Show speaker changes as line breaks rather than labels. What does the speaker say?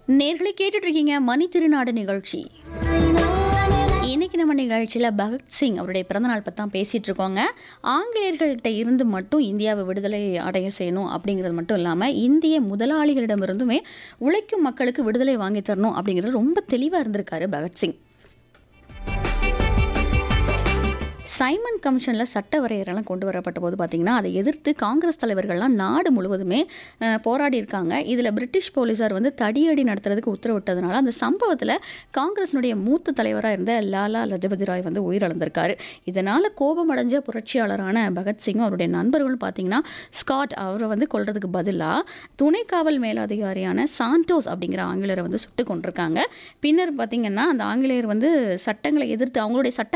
நேர்களை கேட்டுட்டு இருக்கீங்க மணி திருநாடு நிகழ்ச்சி இன்னைக்கு நம்ம நிகழ்ச்சியில் பகத்சிங் அவருடைய பிறந்தநாள் பற்றி தான் பேசிகிட்டு இருக்கோங்க ஆங்கிலேயர்கள்ட்ட இருந்து மட்டும் இந்தியாவை விடுதலை அடைய செய்யணும் அப்படிங்கிறது மட்டும் இல்லாமல் இந்திய முதலாளிகளிடமிருந்துமே உழைக்கும் மக்களுக்கு விடுதலை வாங்கி தரணும் அப்படிங்கிறது ரொம்ப தெளிவாக இருந்திருக்காரு பகத்சிங் சைமன் கமிஷனில் சட்ட வரையறைலாம் கொண்டு வரப்பட்ட போது பார்த்திங்கன்னா அதை எதிர்த்து காங்கிரஸ் தலைவர்கள்லாம் நாடு முழுவதுமே அஹ், போராடி இருக்காங்க இதில் பிரிட்டிஷ் போலீஸார் வந்து தடியடி நடத்துறதுக்கு உத்தரவிட்டதுனால அந்த சம்பவத்தில் காங்கிரஸினுடைய மூத்த தலைவராக இருந்த லாலா லஜபதி ராய் வந்து உயிரிழந்திருக்காரு இதனால் கோபமடைஞ்ச புரட்சியாளரான பகத்சிங்கும் அவருடைய நண்பர்களும் பார்த்தீங்கன்னா ஸ்காட் அவரை வந்து கொல்றதுக்கு பதிலாக துணை காவல் மேலதிகாரியான சாண்டோஸ் அப்படிங்கிற ஆங்கிலேயரை வந்து சுட்டு கொண்டிருக்காங்க பின்னர் பார்த்தீங்கன்னா அந்த ஆங்கிலேயர் வந்து சட்டங்களை எதிர்த்து அவங்களுடைய சட்ட